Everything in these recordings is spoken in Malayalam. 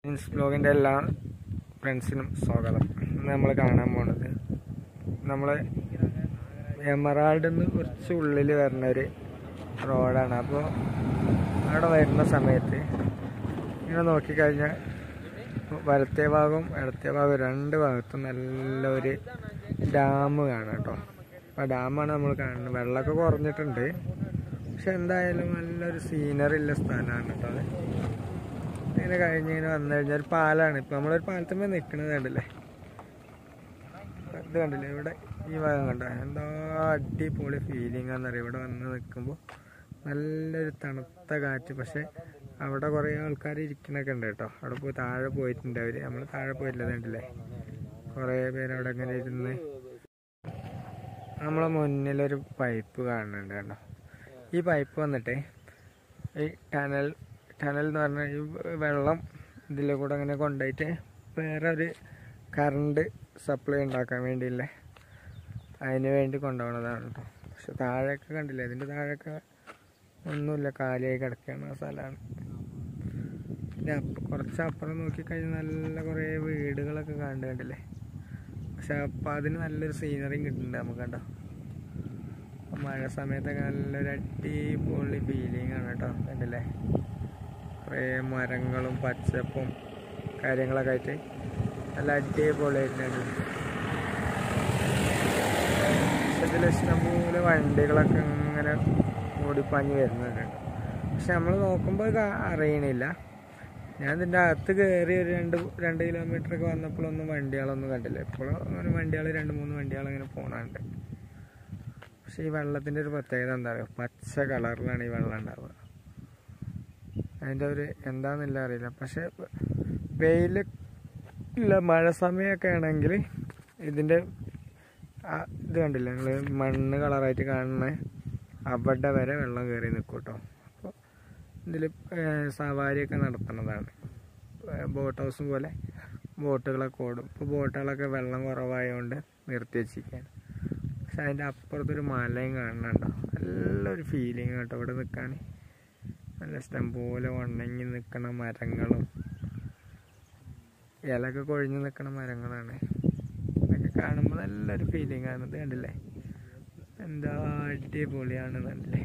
മീൻസ് ബ്ലോഗിൻ്റെ എല്ലാ ഫ്രണ്ട്സിനും സ്വാഗതം ഇന്ന് നമ്മൾ കാണാൻ പോണത് നമ്മൾ എമറാൾഡിൽ നിന്ന് കുറച്ച് ഉള്ളിൽ വരുന്ന ഒരു റോഡാണ് അപ്പോൾ അവിടെ വരുന്ന സമയത്ത് ഇങ്ങനെ നോക്കിക്കഴിഞ്ഞാൽ വലത്തെ ഭാഗവും ഇടത്തെ ഭാഗവും രണ്ട് ഭാഗത്തും നല്ലൊരു ഡാം കാണാം കേട്ടോ അപ്പോൾ ഡാമാണ് നമ്മൾ കാണുന്നത് വെള്ളമൊക്കെ കുറഞ്ഞിട്ടുണ്ട് പക്ഷെ എന്തായാലും നല്ലൊരു സീനറി ഉള്ള സ്ഥലമാണ് കേട്ടോ അത് ഇങ്ങനെ കഴിഞ്ഞ് ഇങ്ങനെ വന്നു കഴിഞ്ഞാൽ ഒരു പാലാണ് ഇപ്പം നമ്മളൊരു പാലത്തുമ്മേ നിൽക്കുന്നത് കണ്ടില്ലേ ഇത് കണ്ടില്ലേ ഇവിടെ ഈ ഭാഗം കണ്ട എന്താ അടിപൊളി ഫീലിംഗ് ആണെന്നറിയാം ഇവിടെ വന്ന് നിൽക്കുമ്പോൾ നല്ലൊരു തണുത്ത കാറ്റ് പക്ഷെ അവിടെ കുറേ ആൾക്കാർ ഇരിക്കണൊക്കെ ഉണ്ട് കേട്ടോ അവിടെ പോയി താഴെ പോയിട്ടുണ്ട് അവർ നമ്മൾ താഴെ പോയിട്ടില്ല കണ്ടില്ലേ കുറേ പേര് അവിടെ ഇങ്ങനെ ഇരുന്ന് നമ്മളെ മുന്നിലൊരു പൈപ്പ് കാണുന്നുണ്ട് കേട്ടോ ഈ പൈപ്പ് വന്നിട്ട് ഈ ടനൽ ടനൽ എന്ന് പറഞ്ഞാൽ ഈ വെള്ളം ഇതിലെ കൂടെ അങ്ങനെ കൊണ്ടുപോയിട്ട് വേറെ ഒരു കറണ്ട് സപ്ലൈ ഉണ്ടാക്കാൻ വേണ്ടിയില്ലേ അതിന് വേണ്ടി കൊണ്ടുപോകണതാണ് കേട്ടോ പക്ഷെ താഴെയൊക്കെ കണ്ടില്ലേ ഇതിൻ്റെ താഴെയൊക്കെ ഒന്നുമില്ല കാലിയായി കിടക്കുകയാണ് ആ സ്ഥലമാണ് പിന്നെ അപ്പം കുറച്ച് അപ്പുറം നോക്കിക്കഴിഞ്ഞാൽ നല്ല കുറേ വീടുകളൊക്കെ കണ്ടു കണ്ടില്ലേ പക്ഷെ അപ്പം അതിന് നല്ലൊരു സീനറിയും കിട്ടുന്നുണ്ട് നമുക്ക് കണ്ടോ മഴ സമയത്തൊക്കെ നല്ലൊരു അടിപൊളി ഫീലിംഗ് ആണ് കേട്ടോ കണ്ടില്ലേ കുറേ മരങ്ങളും പച്ചപ്പും കാര്യങ്ങളൊക്കെ ആയിട്ട് നല്ല അടിപൊളിയായിട്ടുണ്ട് ഇതിൽ ഇഷ്ടംപോലെ വണ്ടികളൊക്കെ ഇങ്ങനെ ഓടിപ്പാഞ്ഞ് വരുന്നുണ്ട് പക്ഷെ നമ്മൾ നോക്കുമ്പോൾ ഇത് അറിയണില്ല ഞാൻ ഇതിൻ്റെ അകത്ത് കയറി ഒരു രണ്ട് രണ്ട് കിലോമീറ്റർ ഒക്കെ വന്നപ്പോഴൊന്നും വണ്ടികളൊന്നും കണ്ടില്ല ഇപ്പോഴും അങ്ങനെ വണ്ടികൾ രണ്ട് മൂന്ന് വണ്ടികൾ ഇങ്ങനെ പോണുണ്ട് പക്ഷെ ഈ വെള്ളത്തിൻ്റെ ഒരു പ്രത്യേകത എന്താ പറയുക പച്ച കളറിലാണ് ഈ വെള്ളം ഉണ്ടാവുക അതിൻ്റെ ഒരു എന്താണെന്നില്ല അറിയില്ല പക്ഷെ വെയിൽ ഇല്ല മഴ സമയമൊക്കെ ആണെങ്കിൽ ഇതിൻ്റെ ഇത് കണ്ടില്ല നിങ്ങൾ മണ്ണ് കളറായിട്ട് കാണുന്ന അവിടെ വരെ വെള്ളം കയറി നിൽക്കും കേട്ടോ അപ്പോൾ ഇതിൽ സവാരിയൊക്കെ നടത്തുന്നതാണ് ബോട്ട് ഹൗസ് പോലെ ബോട്ടുകളൊക്കെ ഓടും ഇപ്പോൾ ബോട്ടുകളൊക്കെ വെള്ളം കുറവായതുകൊണ്ട് നിർത്തി വെച്ചിരിക്കുകയാണ് പക്ഷെ അതിൻ്റെ അപ്പുറത്തൊരു മലയും കാണുന്നുണ്ടോ നല്ലൊരു ഫീലിംഗ് കേട്ടോ ഇവിടെ നിൽക്കാൻ നല്ല ഇഷ്ടം പോലെ ഉണങ്ങി നിൽക്കണ മരങ്ങളും ഇലയൊക്കെ കൊഴിഞ്ഞ് നിൽക്കണ മരങ്ങളാണ് ഇതൊക്കെ കാണുമ്പോൾ നല്ലൊരു ഫീലിംഗ് ആണ് ഇത് കണ്ടില്ലേ എന്താ അടിപൊളിയാണ് കണ്ടില്ലേ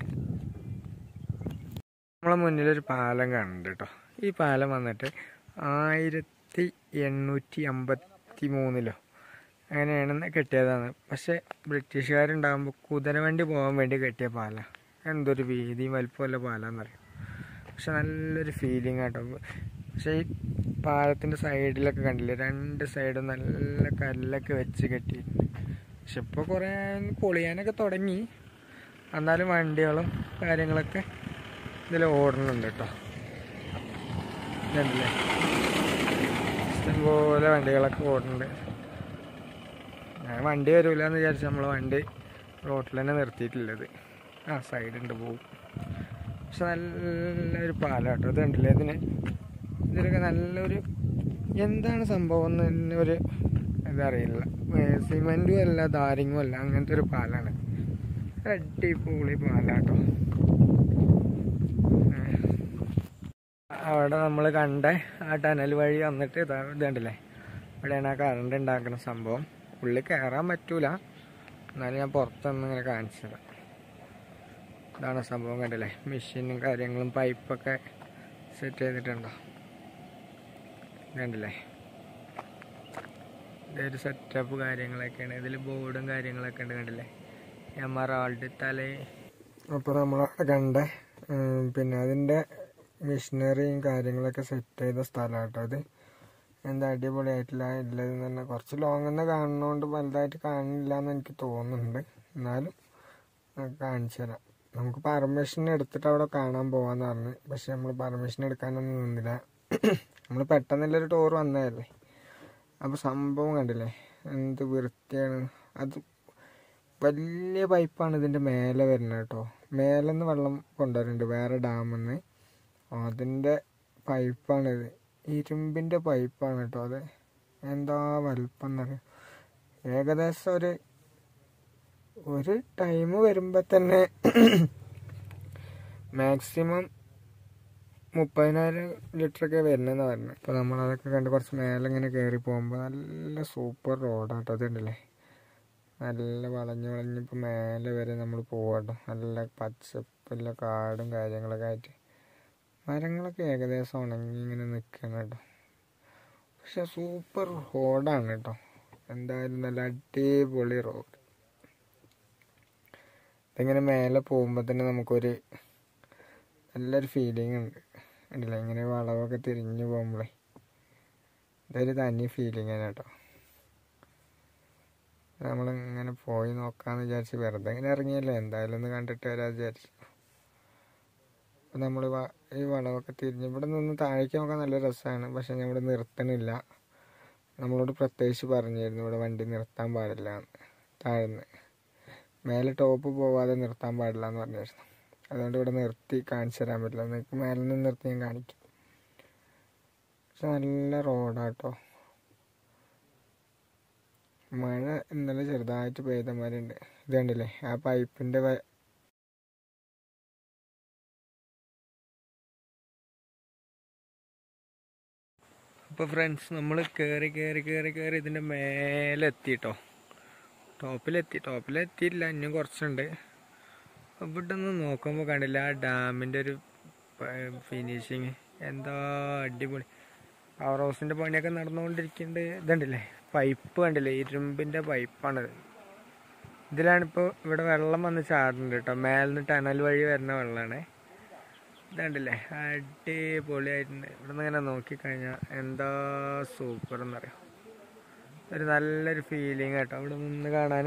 നമ്മളെ മുന്നിലൊരു പാലം കാണുന്നുണ്ട് കേട്ടോ ഈ പാലം വന്നിട്ട് ആയിരത്തി എണ്ണൂറ്റി അമ്പത്തി മൂന്നിലോ അങ്ങനെയാണെന്ന് കെട്ടിയതാണ് പക്ഷെ ബ്രിട്ടീഷുകാരുണ്ടാകുമ്പോൾ കുതിരവണ്ടി പോകാൻ വേണ്ടി കെട്ടിയ പാലാണ് എന്തൊരു വീതിയും വലിപ്പമല്ല പാലാന്നറിയാം പക്ഷെ നല്ലൊരു ഫീലിംഗ് ആട്ടോ പക്ഷെ ഈ പാലത്തിൻ്റെ സൈഡിലൊക്കെ കണ്ടില്ലേ രണ്ട് സൈഡും നല്ല കല്ലൊക്കെ വെച്ച് കെട്ടിയിട്ടുണ്ട് പക്ഷെ ഇപ്പോൾ കുറേ പൊളിയാനൊക്കെ തുടങ്ങി എന്നാലും വണ്ടികളും കാര്യങ്ങളൊക്കെ ഇതിൽ ഓടുന്നുണ്ട് കേട്ടോ ഇതല്ലേ ഇഷ്ടംപോലെ വണ്ടികളൊക്കെ ഓടുന്നുണ്ട് ഞാൻ വണ്ടി വരില്ല എന്ന് വിചാരിച്ച് നമ്മൾ വണ്ടി റോട്ടിൽ തന്നെ നിർത്തിയിട്ടില്ലത് ആ സൈഡുണ്ട് പോവും പക്ഷെ നല്ലൊരു പാലാട്ടോ ഇത് കണ്ടില്ലേ ഇതിന് ഇതിലൊക്കെ നല്ലൊരു എന്താണ് സംഭവം എന്ന് തന്നെ ഒരു ഇതറിയില്ല സിമെൻറ്റും അല്ല ധാരിങ്ങും അല്ല അങ്ങനത്തെ ഒരു പാലാണ് അടിപൊളി പാലാട്ടോ അവിടെ നമ്മൾ കണ്ട ആ ടനൽ വഴി വന്നിട്ട് ഇതാ ഇത് കണ്ടില്ലേ ഇവിടെയാണ് ആ കറണ്ട് ഉണ്ടാക്കുന്ന സംഭവം ഉള്ളിൽ കയറാൻ പറ്റൂല എന്നാലും ഞാൻ പുറത്തുനിന്ന് ഇങ്ങനെ കാണിച്ചത് ഇതാണ് സംഭവം കണ്ടില്ലേ മെഷീനും കാര്യങ്ങളും പൈപ്പൊക്കെ സെറ്റ് ചെയ്തിട്ടുണ്ടോ കണ്ടില്ലേ ഇതൊരു സെറ്റപ്പ് കാര്യങ്ങളൊക്കെയാണ് ഇതിൽ ബോർഡും കാര്യങ്ങളൊക്കെ ഉണ്ട് കണ്ടില്ലേ എമറാൾഡ് തലേ അപ്പോൾ നമ്മളവിടെ കണ്ട പിന്നെ അതിൻ്റെ മെഷീനറിയും കാര്യങ്ങളൊക്കെ സെറ്റ് ചെയ്ത സ്ഥലമാണ് കേട്ടോ അത് എന്താ അടിപൊളിയായിട്ടില്ല ഇല്ലതെന്ന് തന്നെ കുറച്ച് ലോങ് നിന്ന് കാണുന്നതുകൊണ്ട് വലുതായിട്ട് കാണില്ല എന്ന് എനിക്ക് തോന്നുന്നുണ്ട് എന്നാലും കാണിച്ചു തരാം നമുക്ക് പെർമിഷൻ എടുത്തിട്ട് അവിടെ കാണാൻ പോകാമെന്ന് പറഞ്ഞു പക്ഷെ നമ്മൾ പെർമിഷൻ എടുക്കാനൊന്നും നിന്നില്ല നമ്മൾ പെട്ടെന്നുള്ളൊരു ടൂർ വന്നതല്ലേ അപ്പോൾ സംഭവം കണ്ടില്ലേ എന്ത് വൃത്തിയാണ് അത് വലിയ പൈപ്പാണ് ഇതിൻ്റെ മേലെ വരുന്നത് കേട്ടോ മേലെ നിന്ന് വെള്ളം കൊണ്ടുവരുന്നുണ്ട് വേറെ ഡാമിൽ നിന്ന് അതിൻ്റെ പൈപ്പാണിത് ഇരുമ്പിൻ്റെ പൈപ്പാണ് കേട്ടോ അത് എന്താ വലിപ്പം എന്നറിയാം ഏകദേശം ഒരു ഒരു ടൈം വരുമ്പോൾ തന്നെ മാക്സിമം മുപ്പതിനായിരം ലിറ്ററൊക്കെ വരുന്നതെന്ന് പറഞ്ഞത് അപ്പോൾ നമ്മളതൊക്കെ കണ്ട് കുറച്ച് മേലെ ഇങ്ങനെ കയറി പോകുമ്പോൾ നല്ല സൂപ്പർ റോഡാട്ടോ അതുണ്ടല്ലേ നല്ല വളഞ്ഞ് വളഞ്ഞ് ഇപ്പോൾ മേലെ വരെ നമ്മൾ പോവാട്ടോ നല്ല പച്ചപ്പുള്ള കാടും കാര്യങ്ങളൊക്കെ ആയിട്ട് മരങ്ങളൊക്കെ ഏകദേശം ഉണങ്ങി ഇങ്ങനെ നിൽക്കണം കേട്ടോ പക്ഷെ സൂപ്പർ റോഡാണ് കേട്ടോ എന്തായാലും നല്ല അടിപൊളി റോഡ് ഇതിങ്ങനെ മേലെ പോകുമ്പോൾ തന്നെ നമുക്കൊരു നല്ലൊരു ഫീലിംഗ് ഉണ്ട് ഉണ്ടല്ലേ ഇങ്ങനെ വളവൊക്കെ തിരിഞ്ഞു പോകുമ്പോഴേ ഇതൊരു തനി ഫീലിംഗ് ആണ് കേട്ടോ നമ്മളിങ്ങനെ പോയി നോക്കാമെന്ന് വിചാരിച്ച് വെറുതെ ഇങ്ങനെ ഇറങ്ങിയല്ലേ എന്തായാലും ഒന്ന് കണ്ടിട്ട് വരാൻ വിചാരിച്ചു അപ്പം നമ്മൾ ഈ വളവൊക്കെ തിരിഞ്ഞ് ഇവിടെ നിന്ന് താഴേക്ക് നോക്കാൻ നല്ല രസമാണ് പക്ഷെ ഞാൻ ഇവിടെ നിർത്തണില്ല നമ്മളോട് പ്രത്യേകിച്ച് പറഞ്ഞിരുന്നു ഇവിടെ വണ്ടി നിർത്താൻ പാടില്ല എന്ന് താഴ്ന്ന് മേലെ ടോപ്പ് പോവാതെ നിർത്താൻ പാടില്ല എന്ന് പറഞ്ഞിരുന്നു അതുകൊണ്ട് ഇവിടെ നിർത്തി കാണിച്ചു തരാൻ പറ്റില്ല നിങ്ങൾക്ക് മേലെ നിന്ന് നിർത്തി ഞാൻ കാണിക്കും പക്ഷെ നല്ല റോഡാട്ടോ മഴ ഇന്നലെ ചെറുതായിട്ട് പെയ്ത മാതിരി ഉണ്ട് ഇത് കണ്ടില്ലേ ആ പൈപ്പിൻ്റെ അപ്പോൾ ഫ്രണ്ട്സ് നമ്മൾ കയറി കയറി കയറി കയറി ഇതിൻ്റെ മേലെ എത്തിട്ടോ ടോപ്പിലെത്തി ടോപ്പിലെത്തിയില്ല ഇനിയും കുറച്ചുണ്ട് ഇവിടെ നിന്ന് നോക്കുമ്പോൾ കണ്ടില്ല ആ ഡാമിൻ്റെ ഒരു ഫിനിഷിങ് എന്താ അടിപൊളി പവർ ഹൗസിൻ്റെ പണിയൊക്കെ നടന്നുകൊണ്ടിരിക്കുന്നുണ്ട് ഇതുണ്ടല്ലേ പൈപ്പ് കണ്ടില്ലേ ഇരുമ്പിൻ്റെ പൈപ്പാണിത് ഇതിലാണിപ്പോൾ ഇവിടെ വെള്ളം വന്ന് ചാടുന്നുണ്ട് കേട്ടോ മേലിന്ന് ടണൽ വഴി വരുന്ന വെള്ളമാണ് ഇതുണ്ടല്ലേ അടിപൊളിയായിട്ടുണ്ട് ഇവിടെ നിന്ന് ഇങ്ങനെ നോക്കിക്കഴിഞ്ഞാൽ എന്താ സൂപ്പർ എന്നറിയാം ഒരു നല്ലൊരു ഫീലിംഗ് കേട്ടോ ഇവിടെ നിന്ന് കാണാൻ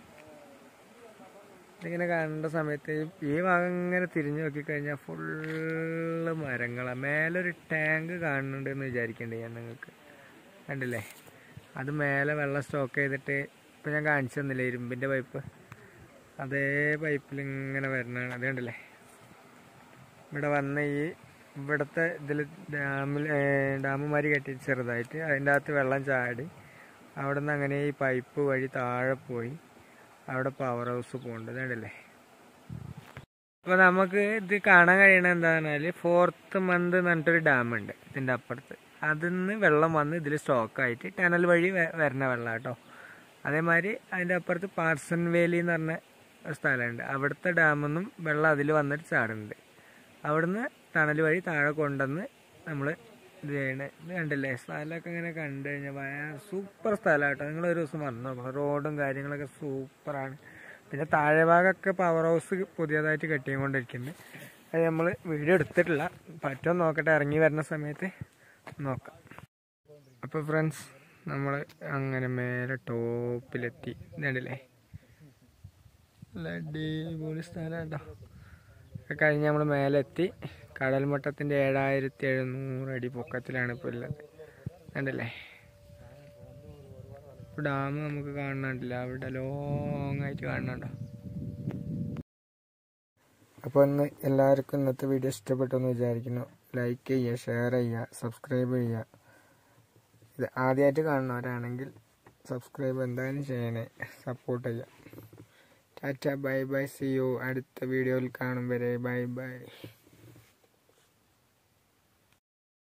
ഇതിങ്ങനെ കണ്ട സമയത്ത് ഈ ഭാഗം ഇങ്ങനെ തിരിഞ്ഞു നോക്കിക്കഴിഞ്ഞാൽ ഫുള്ള് മരങ്ങളാണ് മേലൊരു ടാങ്ക് കാണുന്നുണ്ട് എന്ന് വിചാരിക്കണ്ടേ ഞാൻ നിങ്ങൾക്ക് കണ്ടില്ലേ അത് മേലെ വെള്ളം സ്റ്റോക്ക് ചെയ്തിട്ട് ഇപ്പം ഞാൻ കാണിച്ചു തന്നില്ലേ ഇരുമ്പിൻ്റെ പൈപ്പ് അതേ പൈപ്പിൽ ഇങ്ങനെ വരണതാണ് അത് കണ്ടില്ലേ ഇവിടെ വന്ന ഈ ഇവിടുത്തെ ഇതിൽ ഡാമിൽ ഡാമുമാരി കെട്ടി ചെറുതായിട്ട് അതിൻ്റെ അകത്ത് വെള്ളം ചാടി അവിടെ നിന്ന് അങ്ങനെ ഈ പൈപ്പ് വഴി താഴെ പോയി അവിടെ പവർ ഹൗസ് പോകുന്നുണ്ട് കണ്ടില്ലേ അപ്പോൾ നമുക്ക് ഇത് കാണാൻ കഴിയണത് എന്താണെന്ന് പറഞ്ഞാൽ ഫോർത്ത് മന്ത് എന്ന് പറഞ്ഞിട്ടൊരു ഡാമുണ്ട് ഇതിൻ്റെ അപ്പുറത്ത് അതിൽ നിന്ന് വെള്ളം വന്ന് ഇതിൽ സ്റ്റോക്കായിട്ട് ടണൽ വഴി വരുന്ന വെള്ളം കേട്ടോ അതേമാതിരി അതിൻ്റെ അപ്പുറത്ത് പാർസൺ വേലി എന്ന് പറഞ്ഞ ഒരു സ്ഥലമുണ്ട് അവിടുത്തെ ഡാമിൽ നിന്നും വെള്ളം അതിൽ വന്നിട്ട് ചാടുന്നുണ്ട് അവിടുന്ന് ടണൽ വഴി താഴെ കൊണ്ടുവന്ന് നമ്മൾ ഇത് ചെയ്യണേ ഇത് കണ്ടില്ലേ സ്ഥലമൊക്കെ ഇങ്ങനെ കണ്ടു കഴിഞ്ഞാൽ ഭയങ്കര സൂപ്പർ സ്ഥലമാട്ടോ നിങ്ങൾ ഒരു ദിവസം വന്നു നോക്കണം റോഡും കാര്യങ്ങളൊക്കെ സൂപ്പറാണ് പിന്നെ താഴെ ഭാഗമൊക്കെ പവർ ഹൗസ് പുതിയതായിട്ട് കെട്ടിക്കൊണ്ടിരിക്കുന്നുണ്ട് അത് നമ്മൾ വീഡിയോ എടുത്തിട്ടില്ല പറ്റുമോ നോക്കട്ടെ ഇറങ്ങി വരുന്ന സമയത്ത് നോക്കാം അപ്പോൾ ഫ്രണ്ട്സ് നമ്മൾ അങ്ങനെ മേലെ ടോപ്പിലെത്തി ഇതുണ്ടല്ലേ നല്ല അടിപൊളി സ്ഥലം കേട്ടോ ഒക്കെ കഴിഞ്ഞ് നമ്മൾ മേലെ എത്തി കടൽമട്ടത്തിൻ്റെ ഏഴായിരത്തി എഴുന്നൂറ് അടി പൊക്കത്തിലാണ് ഇപ്പോൾ ഉള്ളത് കണ്ടല്ലേ ഡാം നമുക്ക് കാണുന്നുണ്ടല്ല അവിടെ ലോങ് ആയിട്ട് കാണുന്നുണ്ടോ അപ്പോൾ ഇന്ന് എല്ലാവർക്കും ഇന്നത്തെ വീഡിയോ ഇഷ്ടപ്പെട്ടെന്ന് വിചാരിക്കുന്നു ലൈക്ക് ചെയ്യുക ഷെയർ ചെയ്യുക സബ്സ്ക്രൈബ് ചെയ്യുക ഇത് ആദ്യമായിട്ട് കാണുന്നവരാണെങ്കിൽ സബ്സ്ക്രൈബ് എന്തായാലും ചെയ്യണേ സപ്പോർട്ട് ചെയ്യുക ta ta bye bye see you അടുത്ത വീഡിയോയിൽ കാണും വരെ ബൈ ബൈ